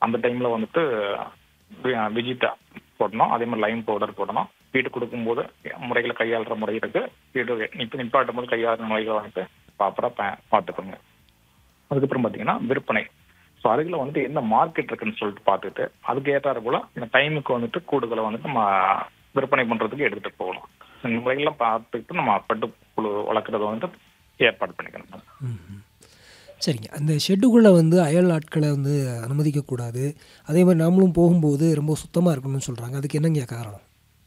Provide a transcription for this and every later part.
அந்த டைம்ல வந்துட்டு வி- விஜிதா போடணும் அதே மாதிரி லைம் பவுடர் போடணும் வீட்டு கொடுக்கும்போது முறைகளை கையாளுற முறை இருக்கு வீடு நிப்ப நிப்பாட்டும் போது கையாளுற முறைகளை வந்துட்டு ப்ராப்பரா பார்த்துக்கோங்க அதுக்கப்புறம் பாத்தீங்கன்னா விற்பனை ஸோ அதுக்குள்ள வந்துட்டு என்ன மார்க்கெட் இருக்குன்னு சொல்லிட்டு பார்த்துட்டு அதுக்கு ஏற்றாறு போல இந்த டைமுக்கு வந்துட்டு கூடுதலை வந்துட்டு நம்ம விற்பனை பண்றதுக்கு எடுத்துட்டு போகணும் இந்த முறைகள்லாம் பார்த்துக்கிட்டு நம்ம பட்டு புழு வளர்க்குறத வந்துட்டு ஏற்பாடு பண்ணிக்கணும் ம்ஹும். சரிங்க அந்த ஷெட்டுக்குள்ளே வந்து அயல் ஆட்களை வந்து அனுமதிக்கக்கூடாது அதே மாதிரி நாமளும் போகும்போது ரொம்ப சுத்தமாக இருக்கணும்னு சொல்கிறாங்க அதுக்கு என்னங்க காரணம்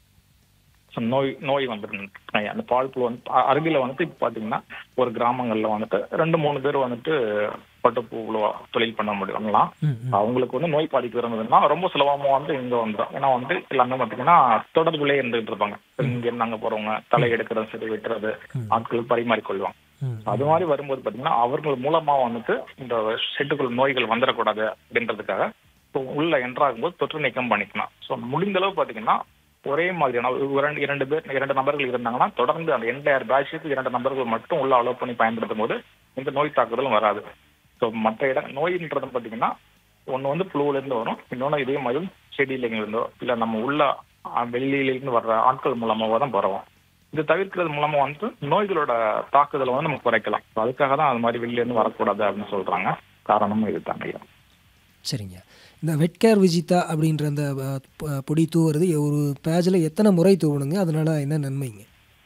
ஸோ நோய் நோய் வந்துடும் அந்த பால் புழு வந்து அ- அருகில வந்துட்டு இப்போ பார்த்தீங்கன்னா ஒரு கிராமங்கள்ல வந்துட்டு ரெண்டு மூணு பேர் வந்துட்டு பட்டுப்புழு தொழில் பண்ண முடியும்லாம் ம், ம். அவங்களுக்கு வந்து நோய் பாதிப்பு இருந்ததுன்னா ரொம்ப சுலபமா வந்து இங்க வந்துடும் ஏன்னா வந்து எல்லாமே பார்த்தீங்கன்னா தொடர்புலயே இருந்துகிட்டு இருப்பாங்க இங்க இருந்து அங்க போறவங்க தலை எடுக்கிறது சரி வெட்டுறது ஆட்கள் பரிமாறிக்கொள்வாங்க ம். அது மாதிரி வரும்போது பாத்தீங்கன்னா அவர்கள் மூலமா வந்துட்டு இந்த ஷெட்டுக்குள் நோய்கள் வந்துடக்கூடாது அப்படின்றதுக்காக இப்போ உள்ள என்ட்ராகும்போது தொற்று நீக்கம் பண்ணிக்கலாம் ஸோ முடிந்த அளவு பாத்தீங்கன்னா ஒரே மாதிரியான ஒரு இரண்டு இரண்டு பேர் இரண்டு நபர்கள் இருந்தாங்கன்னா தொடர்ந்து அந்த என்டையர் பேட்சுக்கு இரண்டு நபர்கள் மட்டும் உள்ள அலோவ் பண்ணி பயன்படுத்தும் போது இந்த நோய் தாக்குதலும் வராது ஸோ மற்ற இடம் நோயின்றது பாத்தீங்கன்னா ஒண்ணு வந்து புழுவுல இருந்து வரும் இன்னொன்னு இதே மாதிரி செடியில இருந்தோ இல்ல நம்ம உள்ள அஹ், வெளியில இருந்து வர்ற ஆட்கள் மூலமாவோ தான் பரவும் இது தவிர்க்கிறது மூலமா வந்து நோய்களோட தாக்குதலை வந்து நம்ம குறைக்கலாம் So அதுக்காக தான் அது மாதிரி வெளியில இருந்து வரக்கூடாது அப்படின்னு சொல்றாங்க காரணமும் இதுதாங்க ஐயா சரிங்க இந்த வெட்கேர் விஜிதா அப்படின்ற அந்த அஹ், பொ- பொடி தூவுறது ஒரு பேஜில் எத்தனை முறை தூவணுங்க அதனால என்ன நன்மைங்க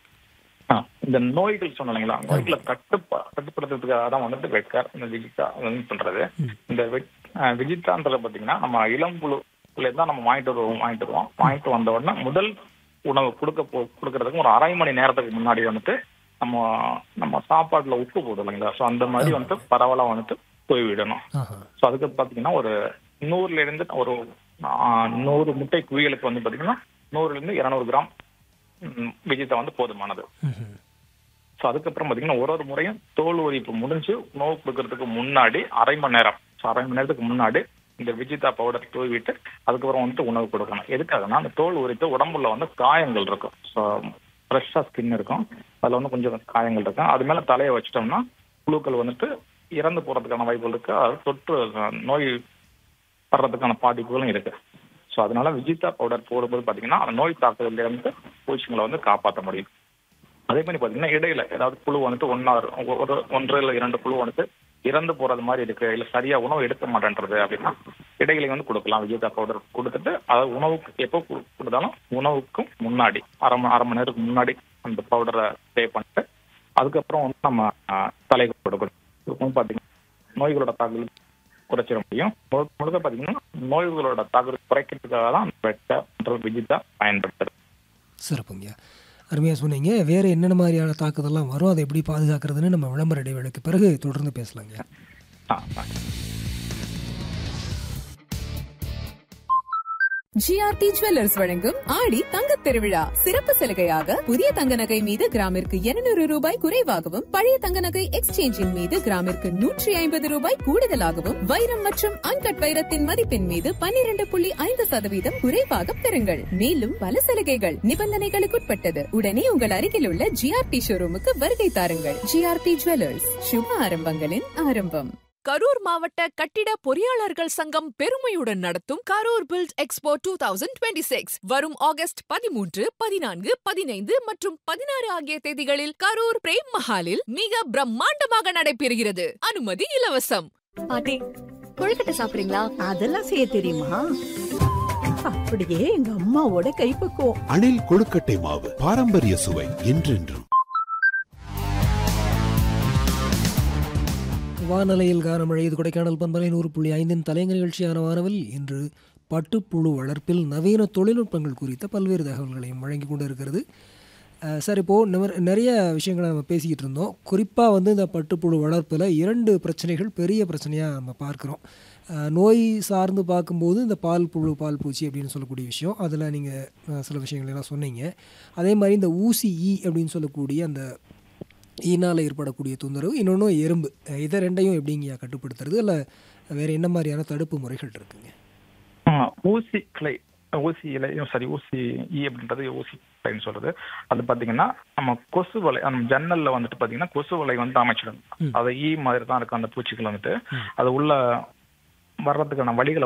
ஆ, இந்த நோய்கள் சொன்னீங்களா நோய்களை கட்டுப்பா கட்டுப்படுத்துறதுக்காக தான் வந்துட்டு வெட்கார் இந்த விஜிதா வந்து பண்றது இந்த வெட் ஆ, விஜிதான்றது பாத்தீங்கன்னா நம்ம இளம் புழுல தான் நம்ம வாங்கிட்டு வருவோம் வாங்கிட்டு வருவோம் வாங்கிட்டு வந்த உடனே முதல் உணவு கொடுக்க போ கொடுக்கறதுக்கு ஒரு அரை மணி நேரத்துக்கு முன்னாடி வந்துட்டு நம்ம நம்ம சாப்பாட்டுல உப்பு போடுவோம் இல்லைங்களா ஸோ அந்த மாதிரி வந்துட்டு பரவலா வந்துட்டு போய் விடணும் ஆஹா ஸோ அதுக்கு பார்த்தீங்கன்னா ஒரு நூறுல இருந்து ஒரு ஆ, நூறு முட்டை குவியலுக்கு வந்து பார்த்தீங்கன்னா நூறுல இருந்து இருநூறு கிராம் ம், விஜிதா வந்து போதுமானது ம்ஹும். ஸோ அதுக்கப்புறம் பார்த்தீங்கன்னா ஒரு ஒரு முறையும் தோல் உரிப்பு முடிஞ்சு உணவு கொடுக்கறதுக்கு முன்னாடி அரை மணி நேரம் ஸோ அரை மணி நேரத்துக்கு முன்னாடி இந்த விஜிதா பவுடர் தூவிட்டு அதுக்கப்புறம் வந்துட்டு உணவு கொடுக்கணும் எதுக்காகனா அந்த தோல் உரித்து உடம்புல வந்து காயங்கள் இருக்கும் ஸோ ஃப்ரெஷ்ஷாக ஸ்கின் இருக்கும் அதில் வந்து கொஞ்சம் காயங்கள் இருக்கும் அது மேலே தலையை வச்சிட்டோம்னா புழுக்கள் வந்துட்டு இறந்து போகிறதுக்கான வாய்ப்புகள் இருக்கு அது தொற்று அஹ், நோய் வர்றதுக்கான பாதிப்புகளும் இருக்கு ஸோ அதனால விஜிதா பவுடர் போடும்போது பார்த்தீங்கன்னா அந்த நோய் தாக்குதல்ல இருந்து பூச்சிகளை வந்து காப்பாற்ற முடியும் அதே மாதிரி பாத்தீங்கன்னா இடையில ஏதாவது புழு வந்துட்டு ஒன்னா ஒரு ஒன்று இல்ல இரண்டு புழு வந்துட்டு இறந்து போறது மாதிரி இருக்கு இல்ல சரியா உணவு எடுக்க மாட்டேன்றது அப்படின்னா இடையில வந்து கொடுக்கலாம் விஜயதா பவுடர் கொடுத்துட்டு அதாவது உணவுக்கு எப்போ கு- கொடுத்தாலும் உணவுக்கும் முன்னாடி அரை மணி அரை மணி நேரத்துக்கு முன்னாடி அந்த பவுடரை பே பண்ணிட்டு அதுக்கப்புறம் வந்து நம்ம ஆஹ், தலைக்கு கொடுக்கணும் இது வந்து பாத்தீங்கன்னா நோய்களோட தாக்குதல் குறைச்சிட முடியும் முழுக்க முழுக்க பாத்தீங்கன்னா நோய்களோட தாக்குதல் குறைக்கிறதுக்காக தான் வெட்ட விஜிதா பயன்படுத்துறது சிறப்புங்க அருமையாக சொன்னீங்க வேறு என்னென்ன மாதிரியான தாக்குதல்லாம் வரும் அதை எப்படி பாதுகாக்கிறதுன்னு நம்ம விளம்பர இடைவேளைக்கு பிறகு தொடர்ந்து பேசலாங்க ஆ ஆ. ஜிஆர்டி ஜுவல்லர்ஸ் வழங்கும் ஆடி தங்கத் திருவிழா சிறப்பு சலுகையாக புதிய தங்க நகை மீது கிராமிற்கு 200 ரூபாய் குறைவாகவும் பழைய தங்க நகை எக்ஸ்சேஞ்சின் மீது கிராமிற்கு நூற்றி ஐம்பது ரூபாய் கூடுதலாகவும் வைரம் மற்றும் அன்கட் வைரத்தின் மதிப்பின் மீது 12.5% புள்ளி ஐந்து சதவீதம் குறைவாக பெறுங்கள் மேலும் பல சலுகைகள் நிபந்தனைகளுக்குட்பட்டது உடனே உங்கள் அருகில் உள்ள ஜிஆர்டி ஷோரூமுக்கு வருகை தாருங்கள் ஜிஆர்டி ஜுவல்லர்ஸ் சுப ஆரம்பங்களின் ஆரம்பம் கரூர் மாவட்ட கட்டிட பொறியாளர்கள் சங்கம் பெருமையுடன் நடத்தும் Karur build expo two thousand twenty six வரும் ஆகஸ்ட் பதிமூன்று பதினான்கு பதினைந்து மற்றும் பதினாறு ஆகிய தேதிகளில் கரூர் பிரேம் மஹாலில் மிக பிரம்மாண்டமாக நடைபெறுகிறது அனுமதி இலவசம் பாட்டி கொழுக்கட்டை சாப்பிடுறீங்களா அதெல்லாம் செய்ய தெரியுமா அப்படியே எங்க அம்மாவோட கைப்பக்குவம் அணில் கொழுக்கட்டை மாவு பாரம்பரிய சுவை என்றென்றும் வானலையில் கானமழை இது கொடைக்கானல் பண்பலை நூறு புள்ளி ஐந்தின் தலைங்க நிகழ்ச்சியான வானவில் இன்று பட்டுப்புழு வளர்ப்பில் நவீன தொழில்நுட்பங்கள் குறித்த பல்வேறு தகவல்களையும் வழங்கி கொண்டு இருக்கிறது அஹ் சார் இப்போது நிமர்- நிறைய விஷயங்களை நம்ம பேசிக்கிட்டு இருந்தோம் குறிப்பாக வந்து இந்த பட்டுப்புழு வளர்ப்பில் இரண்டு பிரச்சனைகள் பெரிய பிரச்சனையாக நம்ம பார்க்குறோம் அஹ் நோய் சார்ந்து பார்க்கும்போது இந்த பால் புழு பால் பூச்சி அப்படின்னு சொல்லக்கூடிய விஷயம் அதில் நீங்கள் சில விஷயங்கள் எல்லாம் சொன்னீங்க அதே மாதிரி இந்த ஊசி ஈ அப்படின்னு சொல்லக்கூடிய அந்த ஈனால் ஏற்படக்கூடிய தொந்தரவு இன்னொன்று எறும்பு அஹ் இதை ரெண்டையும் எப்படிங்க கட்டுப்படுத்துறது இல்லை வேறு என்ன மாதிரியான தடுப்பு முறைகள் இருக்குங்க ஆ, ஊசி கிளை ஊசி இலையும் சரி ஊசி ஈ அப்படின்றது ஊசி கிளைன்னு சொல்றது அது பாத்தீங்கன்னா நம்ம கொசு வலை நம்ம ஜன்னல்ல வந்துட்டு பாத்தீங்கன்னா கொசு வலை வந்து அமைச்சிடும் அது ஈ மாதிரி தான் இருக்கும் அந்த பூச்சிகள் வந்துட்டு அது உள்ள வர்றதுக்கான வழிகளை